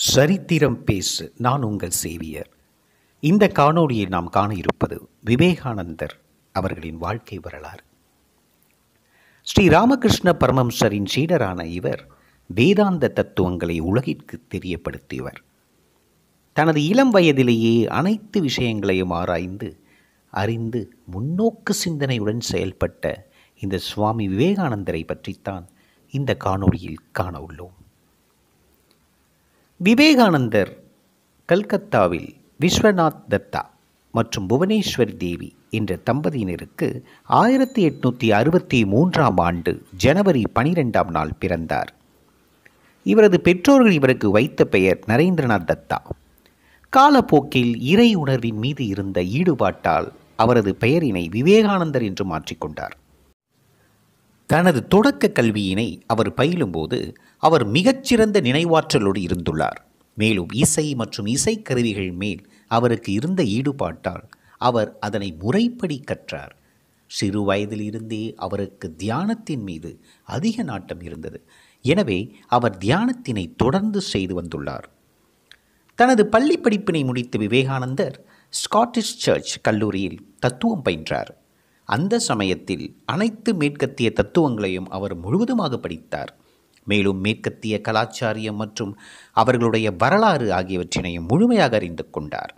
சரித்திரம் பேசு நான் உங்கள் சேவியர் இந்த காணொளியில் நாம் காண இருப்பது விவேகானந்தர் அவர்களின் வாழ்க்கை வரலாறு ஸ்ரீ ராமகிருஷ்ண பரமம்சரின் சீடரான இவர் வேதாந்த தத்துவங்களை உலகிற்கு தெரியப்படுத்தியவர் தனது இளம் வயதிலேயே அனைத்து விஷயங்களையும் ஆராய்ந்து அறிந்து முன்னோக்கு சிந்தனையுடன் செயல்பட்ட இந்த சுவாமி விவேகானந்தரை பற்றித்தான் இந்த காணொளியில் காண உள்ளோம் விவேகானந்தர் கல்கத்தாவில் விஸ்வநாத் தத்தா மற்றும் புவனேஸ்வரி தேவி என்ற தம்பதியினருக்கு ஆயிரத்தி எட்நூற்றி அறுபத்தி மூன்றாம் ஆண்டு ஜனவரி பனிரெண்டாம் நாள் பிறந்தார் இவரது பெற்றோர்கள் இவருக்கு வைத்த பெயர் நரேந்திரநாத் தத்தா காலப்போக்கில் இறை உணர்வின் மீது இருந்த ஈடுபாட்டால் அவரது பெயரினை விவேகானந்தர் என்று மாற்றிக்கொண்டார் தனது தொடக்க கல்வியினை அவர் பயிலும்போது அவர் மிகச்சிறந்த நினைவாற்றலோடு இருந்துள்ளார் மேலும் இசை மற்றும் இசைக்கருவிகள் மேல் அவருக்கு இருந்த ஈடுபாட்டால் அவர் அதனை முறைப்படி கற்றார் சிறு வயதிலிருந்தே அவருக்கு தியானத்தின் மீது அதிக நாட்டம் இருந்தது எனவே அவர் தியானத்தினை தொடர்ந்து செய்து வந்துள்ளார் தனது பள்ளி படிப்பினை முடித்த விவேகானந்தர் ஸ்காட்டிஷ் சர்ச் கல்லூரியில் தத்துவம் பயின்றார் அந்த சமயத்தில் அனைத்து மேற்கத்திய தத்துவங்களையும் அவர் முழுவதுமாக படித்தார் மேலும் மேற்கத்திய கலாச்சாரியம் மற்றும் அவர்களுடைய வரலாறு ஆகியவற்றினையும் முழுமையாக அறிந்து கொண்டார்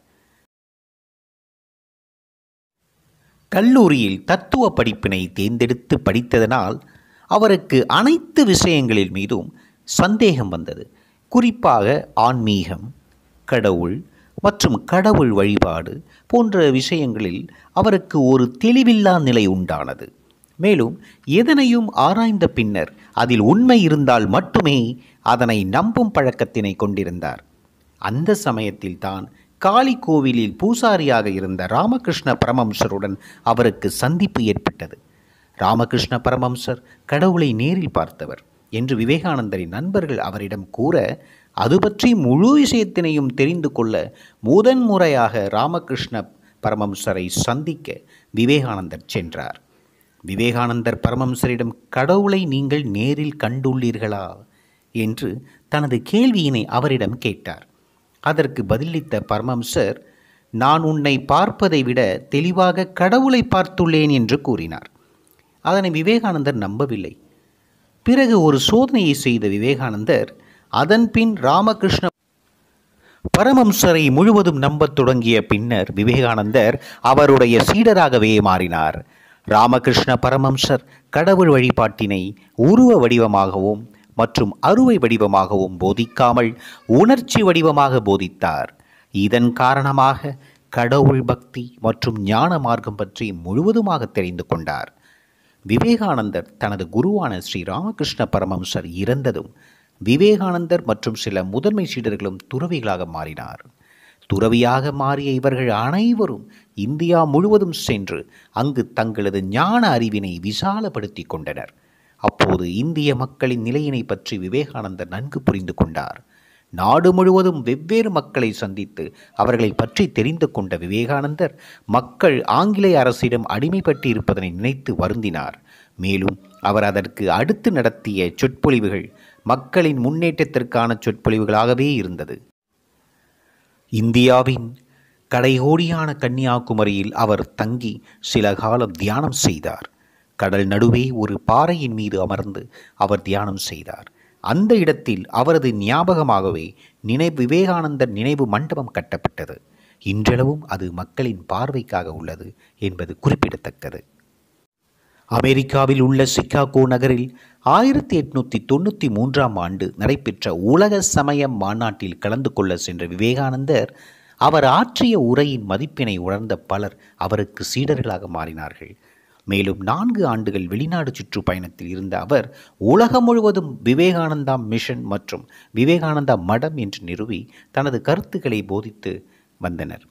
கல்லூரியில் தத்துவ படிப்பினை தேர்ந்தெடுத்து படித்ததனால் அவருக்கு அனைத்து விஷயங்களில் மீதும் சந்தேகம் வந்தது குறிப்பாக ஆன்மீகம் கடவுள் மற்றும் கடவுள் வழிபாடு போன்ற விஷயங்களில் அவருக்கு ஒரு தெளிவில்லா நிலை உண்டானது மேலும் எதனையும் ஆராய்ந்த பின்னர் அதில் உண்மை இருந்தால் மட்டுமே அதனை நம்பும் பழக்கத்தினை கொண்டிருந்தார் அந்த சமயத்தில் தான் காளி கோவிலில் பூசாரியாக இருந்த ராமகிருஷ்ண பரமம்சருடன் அவருக்கு சந்திப்பு ஏற்பட்டது ராமகிருஷ்ண பரமம்சர் கடவுளை நேரில் பார்த்தவர் என்று விவேகானந்தரின் நண்பர்கள் அவரிடம் கூற அது பற்றி முழு விஷயத்தினையும் தெரிந்து கொள்ள முதன் முறையாக ராமகிருஷ்ண பரமம்சரை சந்திக்க விவேகானந்தர் சென்றார் விவேகானந்தர் பரமம்சரிடம் கடவுளை நீங்கள் நேரில் கண்டுள்ளீர்களா என்று தனது கேள்வியினை அவரிடம் கேட்டார் அதற்கு பதிலளித்த பரமம்சர் நான் உன்னை பார்ப்பதை விட தெளிவாக கடவுளை பார்த்துள்ளேன் என்று கூறினார் அதனை விவேகானந்தர் நம்பவில்லை பிறகு ஒரு சோதனையை செய்த விவேகானந்தர் அதன்பின் ராமகிருஷ்ண பரமம்சரை முழுவதும் நம்பத் தொடங்கிய பின்னர் விவேகானந்தர் அவருடைய சீடராகவே மாறினார் ராமகிருஷ்ண பரமம்சர் கடவுள் வழிபாட்டினை உருவ வடிவமாகவும் மற்றும் அறுவை வடிவமாகவும் போதிக்காமல் உணர்ச்சி வடிவமாக போதித்தார் இதன் காரணமாக கடவுள் பக்தி மற்றும் ஞான மார்க்கம் பற்றி முழுவதுமாக தெரிந்து கொண்டார் விவேகானந்தர் தனது குருவான ஸ்ரீ ராமகிருஷ்ண பரமம்சர் இறந்ததும் விவேகானந்தர் மற்றும் சில முதன்மை சீடர்களும் துறவிகளாக மாறினார் துறவியாக மாறிய இவர்கள் அனைவரும் இந்தியா முழுவதும் சென்று அங்கு தங்களது ஞான அறிவினை விசாலப்படுத்தி கொண்டனர் அப்போது இந்திய மக்களின் நிலையினை பற்றி விவேகானந்தர் நன்கு புரிந்து கொண்டார் நாடு முழுவதும் வெவ்வேறு மக்களை சந்தித்து அவர்களை பற்றி தெரிந்து கொண்ட விவேகானந்தர் மக்கள் ஆங்கிலேய அரசிடம் அடிமைப்பட்டு இருப்பதனை நினைத்து வருந்தினார் மேலும் அவர் அதற்கு அடுத்து நடத்திய சொற்பொழிவுகள் மக்களின் முன்னேற்றத்திற்கான சொற்பொழிவுகளாகவே இருந்தது இந்தியாவின் கடைகோடியான கன்னியாகுமரியில் அவர் தங்கி சில காலம் தியானம் செய்தார் கடல் நடுவே ஒரு பாறையின் மீது அமர்ந்து அவர் தியானம் செய்தார் அந்த இடத்தில் அவரது ஞாபகமாகவே நினைவு விவேகானந்தர் நினைவு மண்டபம் கட்டப்பட்டது இன்றளவும் அது மக்களின் பார்வைக்காக உள்ளது என்பது குறிப்பிடத்தக்கது அமெரிக்காவில் உள்ள சிக்காகோ நகரில் ஆயிரத்தி எட்நூற்றி தொண்ணூற்றி மூன்றாம் ஆண்டு நடைபெற்ற உலக சமய மாநாட்டில் கலந்து கொள்ள சென்ற விவேகானந்தர் அவர் ஆற்றிய உரையின் மதிப்பினை உணர்ந்த பலர் அவருக்கு சீடர்களாக மாறினார்கள் மேலும் நான்கு ஆண்டுகள் வெளிநாடு சுற்றுப்பயணத்தில் இருந்த அவர் உலகம் முழுவதும் விவேகானந்தா மிஷன் மற்றும் விவேகானந்தா மடம் என்று நிறுவி தனது கருத்துக்களை போதித்து வந்தனர்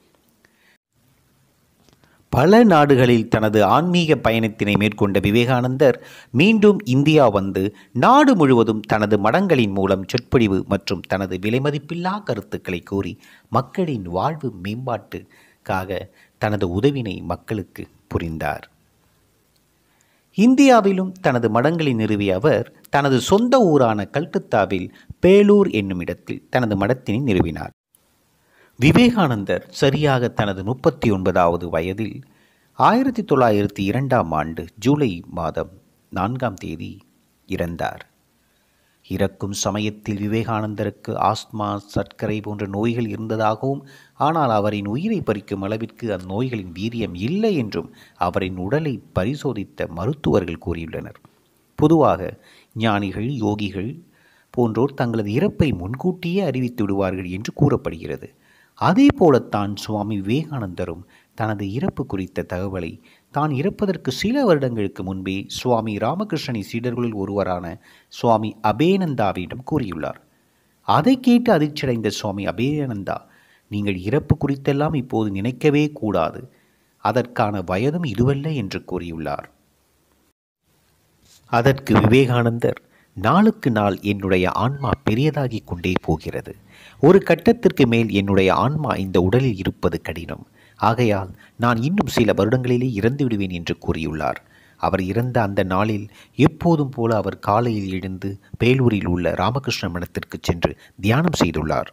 பல நாடுகளில் தனது ஆன்மீக பயணத்தினை மேற்கொண்ட விவேகானந்தர் மீண்டும் இந்தியா வந்து நாடு முழுவதும் தனது மடங்களின் மூலம் சொற்பொழிவு மற்றும் தனது விலைமதிப்பில்லா கருத்துக்களை கூறி மக்களின் வாழ்வு மேம்பாட்டுக்காக தனது உதவினை மக்களுக்கு புரிந்தார் இந்தியாவிலும் தனது மடங்களை நிறுவிய அவர் தனது சொந்த ஊரான கல்கத்தாவில் பேலூர் என்னும் இடத்தில் தனது மடத்தினை நிறுவினார் விவேகானந்தர் சரியாக தனது முப்பத்தி ஒன்பதாவது வயதில் ஆயிரத்தி தொள்ளாயிரத்தி இரண்டாம் ஆண்டு ஜூலை மாதம் நான்காம் தேதி இறந்தார் இறக்கும் சமயத்தில் விவேகானந்தருக்கு ஆஸ்துமா சர்க்கரை போன்ற நோய்கள் இருந்ததாகவும் ஆனால் அவரின் உயிரை பறிக்கும் அளவிற்கு அந்நோய்களின் வீரியம் இல்லை என்றும் அவரின் உடலை பரிசோதித்த மருத்துவர்கள் கூறியுள்ளனர் பொதுவாக ஞானிகள் யோகிகள் போன்றோர் தங்களது இறப்பை முன்கூட்டியே அறிவித்து விடுவார்கள் என்று கூறப்படுகிறது அதே போலத்தான் சுவாமி விவேகானந்தரும் தனது இறப்பு குறித்த தகவலை தான் இறப்பதற்கு சில வருடங்களுக்கு முன்பே சுவாமி ராமகிருஷ்ணனின் சீடர்களில் ஒருவரான சுவாமி அபேனந்தாவிடம் கூறியுள்ளார் அதை கேட்டு அதிர்ச்சியடைந்த சுவாமி அபேனந்தா நீங்கள் இறப்பு குறித்தெல்லாம் இப்போது நினைக்கவே கூடாது அதற்கான வயதும் இதுவல்ல என்று கூறியுள்ளார் அதற்கு விவேகானந்தர் நாளுக்கு நாள் என்னுடைய ஆன்மா பெரியதாகிக் கொண்டே போகிறது ஒரு கட்டத்திற்கு மேல் என்னுடைய ஆன்மா இந்த உடலில் இருப்பது கடினம் ஆகையால் நான் இன்னும் சில வருடங்களிலே இறந்து விடுவேன் என்று கூறியுள்ளார் அவர் இறந்த அந்த நாளில் எப்போதும் போல அவர் காலையில் எழுந்து பேலூரில் உள்ள ராமகிருஷ்ண மடத்திற்கு சென்று தியானம் செய்துள்ளார்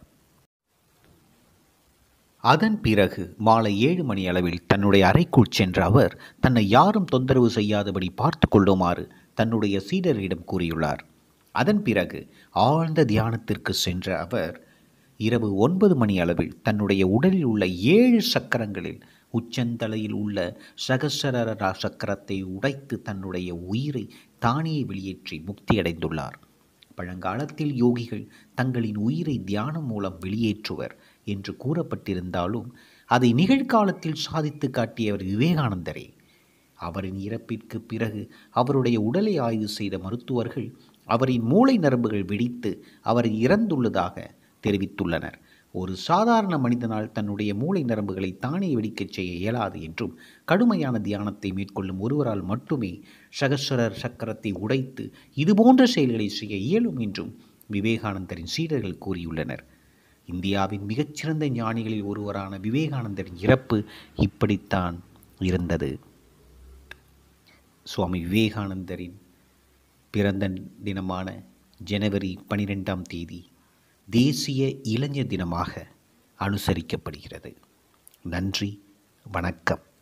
அதன் பிறகு மாலை ஏழு மணி அளவில் தன்னுடைய அறைக்குள் சென்ற அவர் தன்னை யாரும் தொந்தரவு செய்யாதபடி பார்த்து கொள்ளுமாறு தன்னுடைய சீடரிடம் கூறியுள்ளார் அதன் பிறகு ஆழ்ந்த தியானத்திற்கு சென்ற அவர் இரவு ஒன்பது மணி அளவில் தன்னுடைய உடலில் உள்ள ஏழு சக்கரங்களில் உச்சந்தலையில் உள்ள சகசரரா சக்கரத்தை உடைத்து தன்னுடைய உயிரை தானே வெளியேற்றி முக்தியடைந்துள்ளார் பழங்காலத்தில் யோகிகள் தங்களின் உயிரை தியானம் மூலம் வெளியேற்றுவர் என்று கூறப்பட்டிருந்தாலும் அதை நிகழ்காலத்தில் சாதித்து காட்டியவர் விவேகானந்தரே அவரின் இறப்பிற்கு பிறகு அவருடைய உடலை ஆய்வு செய்த மருத்துவர்கள் அவரின் மூளை நரம்புகள் வெடித்து அவர் இறந்துள்ளதாக தெரிவித்துள்ளனர் ஒரு சாதாரண மனிதனால் தன்னுடைய மூளை நரம்புகளை தானே வெடிக்கச் செய்ய இயலாது என்றும் கடுமையான தியானத்தை மேற்கொள்ளும் ஒருவரால் மட்டுமே சகஸ்வரர் சக்கரத்தை உடைத்து இதுபோன்ற செயல்களை செய்ய இயலும் என்றும் விவேகானந்தரின் சீடர்கள் கூறியுள்ளனர் இந்தியாவின் மிகச்சிறந்த ஞானிகளில் ஒருவரான விவேகானந்தரின் இறப்பு இப்படித்தான் இருந்தது சுவாமி விவேகானந்தரின் பிறந்த தினமான ஜனவரி பனிரெண்டாம் தேதி தேசிய இளைஞர் தினமாக அனுசரிக்கப்படுகிறது நன்றி வணக்கம்